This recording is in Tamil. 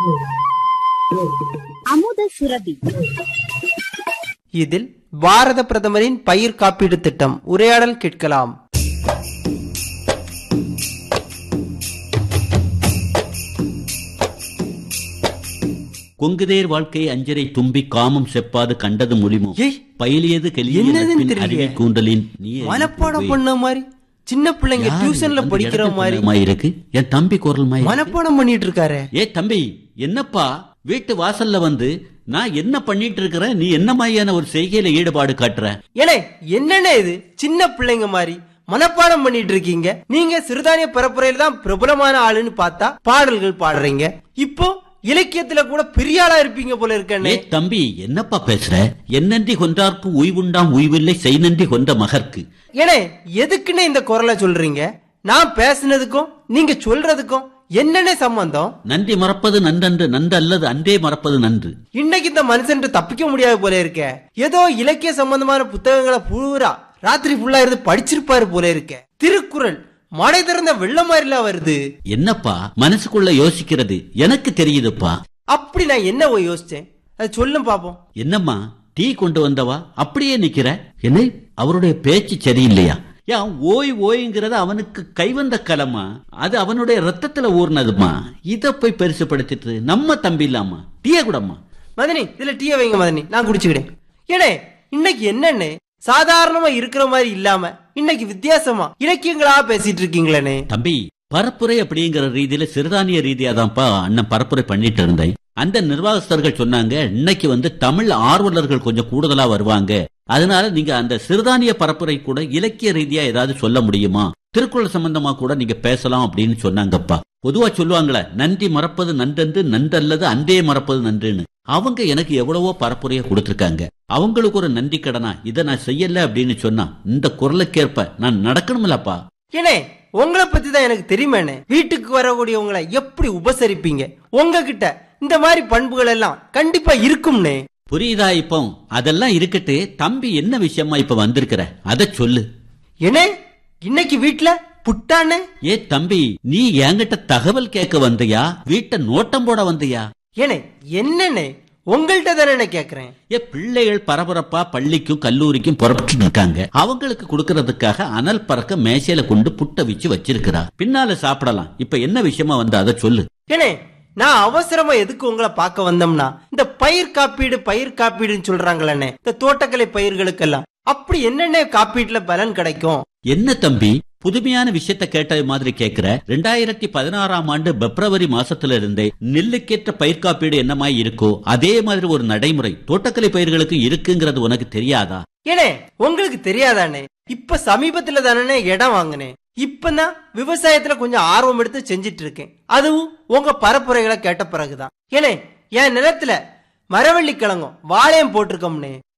அமுத சுரபி இதில் பாரத பிரதமரின் பயிர் காப்பீடு திட்டம் உரையாடல் கேட்கலாம் கொங்குதேர் வாழ்க்கை அஞ்சரை தும்பி காமம் செப்பாது கண்டது முழிமோ ஏய், பயிலியது கெளிய என்னதுன்னு நட்பின் தெரியலையே. அருவி கூந்தலின் நீ மனப்பாடம் பண்ண மாதிரி சின்ன பிள்ளைங்க டியூஷன்ல படிக்கிற மாதிரி இருக்கு என் தம்பி குரல் மாதிரி மனப்பாடம் பண்ணிட்டு இருக்காரு ஏ தம்பி என்னப்பா வீட்டு வாசல்ல வந்து நான் என்ன பண்ணிட்டு இருக்கிறேன் நீ என்ன மாதிரியான ஒரு செய்கையில ஈடுபாடு காட்டுற ஏனே என்னென்ன இது சின்ன பிள்ளைங்க மாதிரி மனப்பாடம் பண்ணிட்டு இருக்கீங்க நீங்க சிறுதானிய பரப்புரையில தான் பிரபலமான ஆளுன்னு பார்த்தா பாடல்கள் பாடுறீங்க இப்போ இலக்கியத்துல கூட பெரிய ஆளா இருப்பீங்க போல ஏ இருக்கண்ணே தம்பி என்னப்பா பேசுற என்னன்றி கொன்றார்க்கு உய்வுண்டாம் உய்வில்லை செய்நன்றி கொண்ட மகர்க்கு ஏனே எதுக்குன்னு இந்த குரலை சொல்றீங்க நான் பேசுனதுக்கும் நீங்க சொல்றதுக்கும் என்னென்ன சம்பந்தம் நன்றி மறப்பது நன்றன்று நன்று அல்லது அன்றே மறப்பது நன்று இன்னைக்கு இந்த மனுஷன் தப்பிக்க முடியாது போல இருக்க ஏதோ இலக்கிய சம்பந்தமான புத்தகங்களை பூரா ராத்திரி ஃபுல்லா இருந்து படிச்சிருப்பாரு போல இருக்க திருக்குறள் மடை திறந்த வெள்ளம் மாதிரிலாம் வருது என்னப்பா மனசுக்குள்ள யோசிக்கிறது எனக்கு தெரியுதுப்பா அப்படி நான் என்ன போய் யோசிச்சேன் அது சொல்லும் பாப்போம் என்னம்மா டீ கொண்டு வந்தவா அப்படியே நிக்கிற என்ன அவருடைய பேச்சு சரியில்லையா ஏன் ஓய் ஓய்ங்கிறது அவனுக்கு கைவந்த கலமா அது அவனுடைய ரத்தத்துல ஊர்னதுமா இத போய் பெருசுப்படுத்திட்டு நம்ம தம்பி இல்லாமா டீய கூடம்மா மதனி இதுல டீய வைங்க மதனி நான் குடிச்சுக்கிட்டேன் ஏனே இன்னைக்கு என்னன்னு சாதாரணமா இருக்கிற மாதிரி இல்லாம இன்னைக்கு வித்தியாசமா இலக்கியங்களா பேசிட்டு இருக்கீங்களே தம்பி பரப்புரை அப்படிங்கிற ரீதியில சிறுதானிய ரீதியா தான்ப்பா அண்ணன் பரப்புரை பண்ணிட்டு இருந்தேன் அந்த நிர்வாகஸ்தர்கள் சொன்னாங்க இன்னைக்கு வந்து தமிழ் ஆர்வலர்கள் கொஞ்சம் கூடுதலா வருவாங்க அதனால நீங்க அந்த சிறுதானிய பரப்புரை கூட இலக்கிய ரீதியா ஏதாவது சொல்ல முடியுமா திருக்குறள் சம்பந்தமா கூட நீங்க பேசலாம் அப்படின்னு சொன்னாங்கப்பா பொதுவா சொல்லுவாங்களே நன்றி மறப்பது நன்றென்று நன்றல்லது அன்றே மறப்பது நன்றுன்னு அவங்க எனக்கு எவ்வளவோ பரப்புரைய கொடுத்திருக்காங்க அவங்களுக்கு ஒரு நன்றி கடனா இதை நான் செய்யல அப்படின்னு சொன்னா இந்த குரலுக்கேற்ப நான் நடக்கணும்லப்பா ஏனே உங்களை பத்தி தான் எனக்கு தெரியுமேனே வீட்டுக்கு வரக்கூடியவங்களை எப்படி உபசரிப்பீங்க உங்ககிட்ட இந்த மாதிரி பண்புகள் எல்லாம் கண்டிப்பா இருக்கும்னே புரியுதா இப்போ அதெல்லாம் இருக்கட்டு தம்பி என்ன விஷயமா இப்ப வந்திருக்கிற அத சொல்லு ஏனே இன்னைக்கு வீட்ல புட்டானே ஏ தம்பி நீ என்கிட்ட தகவல் கேட்க வந்தியா வீட்டை நோட்டம் போட வந்தியா ஏனே என்னண்ணே உங்கள்கிட்ட தானே கேக்குறேன் ஏ பிள்ளைகள் பரபரப்பா பள்ளிக்கும் கல்லூரிக்கும் புறப்பட்டு இருக்காங்க அவங்களுக்கு கொடுக்கறதுக்காக அனல் பறக்க மேசையில கொண்டு புட்ட வச்சு வச்சிருக்கிறா பின்னால சாப்பிடலாம் இப்ப என்ன விஷயமா வந்த அத சொல்லு ஏனே நான் அவசரமா எதுக்கு உங்களை பார்க்க வந்தோம்னா இந்த பயிர் காப்பீடு பயிர் காப்பீடுன்னு சொல்றாங்களே இந்த தோட்டக்கலை பயிர்களுக்கெல்லாம் அப்படி என்னென்ன காப்பீட்டுல பலன் கிடைக்கும் என்ன தம்பி புதுமையான விஷயத்த கேட்ட மாதிரி கேக்குற ரெண்டாயிரத்தி பதினாறாம் ஆண்டு பிப்ரவரி மாசத்துல இருந்தே நெல்லுக்கேற்ற பயிர் காப்பீடு என்னமாய் இருக்கோ அதே மாதிரி ஒரு நடைமுறை தோட்டக்கலை பயிர்களுக்கு இருக்குங்கிறது உனக்கு தெரியாதா ஏனே உங்களுக்கு தெரியாதானே இப்ப சமீபத்துல தானே இடம் வாங்கினேன் இப்பதான் விவசாயத்துல கொஞ்சம் ஆர்வம் எடுத்து செஞ்சிட்டு இருக்கேன் அதுவும் உங்க பரப்புரைகளை கேட்ட பிறகுதான் ஏனே என் நிலத்துல மரவள்ளி கிழங்கும் வாழையும் போட்டிருக்கோம்னே